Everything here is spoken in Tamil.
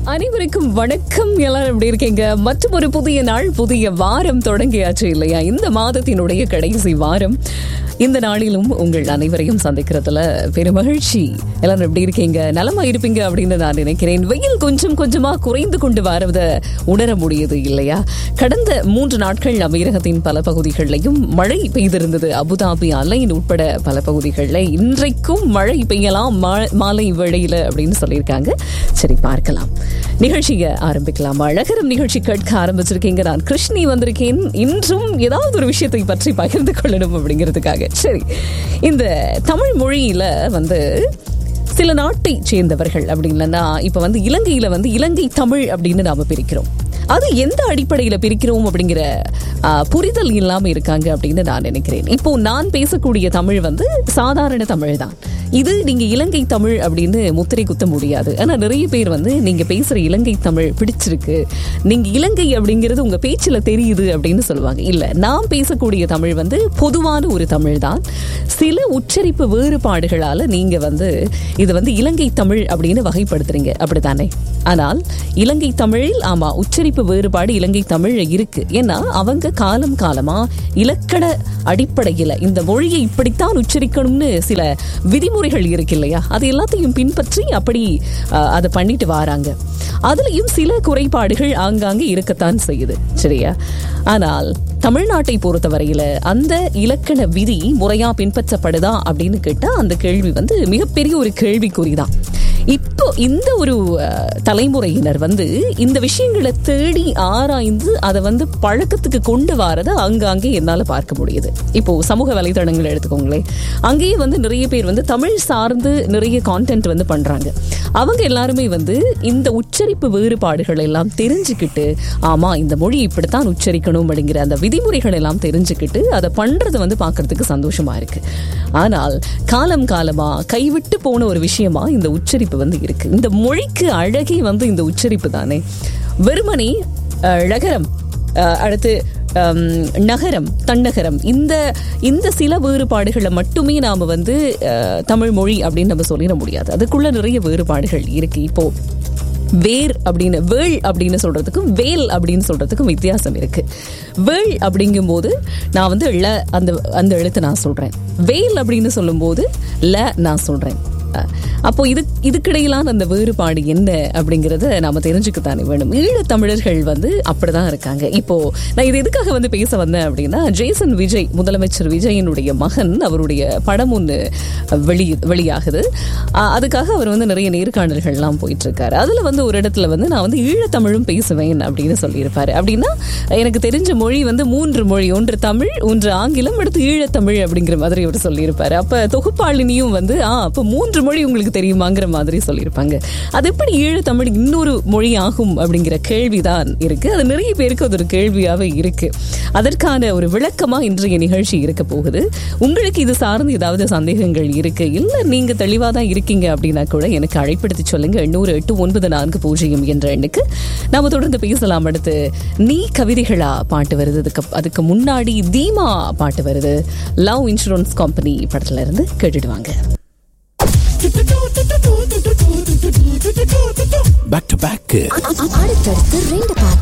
அனைவருக்கும் வணக்கம் எல்லாரும் எப்படி இருக்கீங்க மற்றும் ஒரு புதிய நாள் புதிய வாரம் தொடங்கியாச்சு இல்லையா இந்த மாதத்தினுடைய கடைசி வாரம் இந்த நாளிலும் உங்கள் அனைவரையும் சந்திக்கிறதுல பெருமகிழ்ச்சி எல்லாரும் எப்படி இருக்கீங்க நலமா இருப்பீங்க அப்படின்னு நான் நினைக்கிறேன் வெயில் கொஞ்சம் கொஞ்சமா குறைந்து கொண்டு வரத உணர முடியுது இல்லையா கடந்த மூன்று நாட்கள் அமீரகத்தின் பல பகுதிகளிலையும் மழை பெய்திருந்தது அபுதாபி அலைன் உட்பட பல பகுதிகளில் இன்றைக்கும் மழை பெய்யலாம் மா- மாலை வேளையில அப்படின்னு சொல்லியிருக்காங்க சரி பார்க்கலாம் நிகழ்ச்சியை ஆரம்பிக்கலாம் அழகரம் நிகழ்ச்சி கேட்க ஆரம்பிச்சிருக்கீங்க நான் கிருஷ்ணி வந்திருக்கேன் இன்றும் ஏதாவது ஒரு விஷயத்தை பற்றி பகிர்ந்து கொள்ளணும் அப்படிங்கிறதுக்காக சரி இந்த தமிழ் மொழியில வந்து சில நாட்டை சேர்ந்தவர்கள் அப்படின்னா இப்ப வந்து இலங்கையில வந்து இலங்கை தமிழ் அப்படின்னு நாம பிரிக்கிறோம் அது எந்த அடிப்படையில பிரிக்கிறோம் அப்படிங்கிற ஆ, புரிதல் இல்லாம இருக்காங்க அப்படின்னு நான் நினைக்கிறேன் இப்போ நான் பேசக்கூடிய தமிழ் வந்து சாதாரண தமிழ் தான் இது நீங்க இலங்கை தமிழ் அப்படின்னு முத்திரை குத்த முடியாது ஆனா நிறைய பேர் வந்து நீங்க பேசுற இலங்கை தமிழ் பிடிச்சிருக்கு நீங்க இலங்கை அப்படிங்கிறது உங்க பேச்சுல தெரியுது அப்படின்னு சொல்லுவாங்க இல்ல நான் பேசக்கூடிய தமிழ் வந்து பொதுவான ஒரு தமிழ் தான் சில உச்சரிப்பு வேறுபாடுகளால நீங்க வந்து இது வந்து இலங்கை தமிழ் அப்படின்னு வகைப்படுத்துறீங்க அப்படித்தானே ஆனால் இலங்கை தமிழில் ஆமா உச்சரிப்பு வேறுபாடு இலங்கை தமிழ்ல இருக்கு ஏன்னா அவங்க காலம் காலமா இலக்கண அடிப்படையில இந்த மொழியை இப்படித்தான் உச்சரிக்கணும்னு சில விதிமுறைகள் இருக்கு இல்லையா அது எல்லாத்தையும் பின்பற்றி அப்படி அஹ், அதை பண்ணிட்டு வராங்க அதுலயும் சில குறைபாடுகள் ஆங்காங்கே இருக்கத்தான் செய்யுது சரியா ஆனால் தமிழ்நாட்டை பொறுத்தவரையில அந்த இலக்கண விதி முறையா பின்பற்றப்படுதா அப்படின்னு கேட்டா அந்த கேள்வி வந்து மிகப்பெரிய ஒரு கேள்விக்குறிதான் இப்போ இந்த ஒரு அஹ், தலைமுறையினர் வந்து இந்த விஷயங்களை தேடி ஆராய்ந்து அதை வந்து பழக்கத்துக்கு கொண்டு வரதை அங்கங்கே என்னால பார்க்க முடியுது இப்போ சமூக வலைதளங்களை எடுத்துக்கோங்களேன் அங்கேயே வந்து நிறைய பேர் வந்து தமிழ் சார்ந்து நிறைய கான்டென்ட் வந்து பண்றாங்க அவங்க எல்லாருமே வந்து இந்த உச்சரிப்பு வேறுபாடுகள் எல்லாம் தெரிஞ்சுக்கிட்டு ஆமா இந்த மொழி இப்படித்தான் உச்சரிக்கணும் அப்படிங்கிற அந்த விதிமுறைகள் எல்லாம் தெரிஞ்சுக்கிட்டு அதை பண்றது வந்து பார்க்கிறதுக்கு சந்தோஷமா இருக்கு ஆனால் காலம் காலமா கைவிட்டு போன ஒரு விஷயமா இந்த உச்சரிப்பு வந்து இருக்கு இந்த மொழிக்கு அழகே வந்து இந்த உச்சரிப்பு தானே வெறுமனே அஹ், ழகரம் அஹ், அடுத்து ஹம், நகரம் தன்னகரம் இந்த இந்த சில வேறுபாடுகளை மட்டுமே நாம வந்து அஹ், தமிழ் மொழி அப்படின்னு நம்ம சொல்லிட முடியாது அதுக்குள்ள நிறைய வேறுபாடுகள் இருக்கு இப்போ வேர் அப்படின்னு வேள் அப்படின்னு சொல்றதுக்கும் வேல் அப்படின்னு சொல்றதுக்கும் வித்தியாசம் இருக்கு வேள் அப்படிங்கும்போது நான் வந்து ல அந்த அந்த எழுத்தை நான் சொல்றேன் வேல் அப்படின்னு சொல்லும்போது ல நான் சொல்றேன் அஹ், அப்போ இது இதுக்கிடையிலான அந்த வேறுபாடு என்ன அப்படிங்கறத நாம தெரிஞ்சுக்கத்தானே வேணும் ஈழத் தமிழர்கள் வந்து அப்படிதான் இருக்காங்க இப்போ நான் இது எதுக்காக வந்து பேச வந்தேன் அப்படின்னா ஜேசன் விஜய் முதலமைச்சர் விஜயனுடைய மகன் அவருடைய படம் ஒன்று வெளி வெளியாகுது அஹ், அதுக்காக அவர் வந்து நிறைய நேர்காணல்கள்லாம் போயிட்டு இருக்காரு அதுல வந்து ஒரு இடத்துல வந்து நான் வந்து ஈழத்தமிழும் பேசுவேன் அப்படின்னு சொல்லியிருப்பாரு அப்படின்னா எனக்கு தெரிஞ்ச மொழி வந்து மூன்று மொழி ஒன்று தமிழ் ஒன்று ஆங்கிலம் அடுத்து ஈழத்தமிழ் அப்படிங்கிற மாதிரி அவர் சொல்லியிருப்பாரு அப்ப தொகுப்பாளினியும் வந்து ஆ அப்ப மூன்று மொழி உங்களுக்கு தெரியுமாங்கிற மாதிரி சொல்லியிருப்பாங்க அது எப்படி ஈழத்தமிழ் இன்னொரு மொழி ஆகும் அப்படிங்கிற கேள்விதான் இருக்கு அது நிறைய பேருக்கு அது ஒரு கேள்வியாவே இருக்கு அதற்கான ஒரு விளக்கமா இன்றைய நிகழ்ச்சி இருக்க போகுது உங்களுக்கு இது சார்ந்து ஏதாவது சந்தேகங்கள் இருக்கு இல்ல நீங்க தெளிவா தான் இருக்கீங்க அப்படின்னா கூட எனக்கு அழைப்படுத்தி சொல்லுங்க எண்ணூறு எட்டு ஒன்பது நான்கு பூஜ்ஜியம் என்ற எண்ணுக்கு நாம தொடர்ந்து பேசலாம் அடுத்து நீ கவிதைகளா பாட்டு வருது அதுக்கு அதுக்கு முன்னாடி தீமா பாட்டு வருது லவ் இன்சூரன்ஸ் கம்பெனி படத்துல இருந்து கேட்டுடுவாங்க பேக் டு பேக் அடுத்தடுத்து ரெண்டு பாட்டு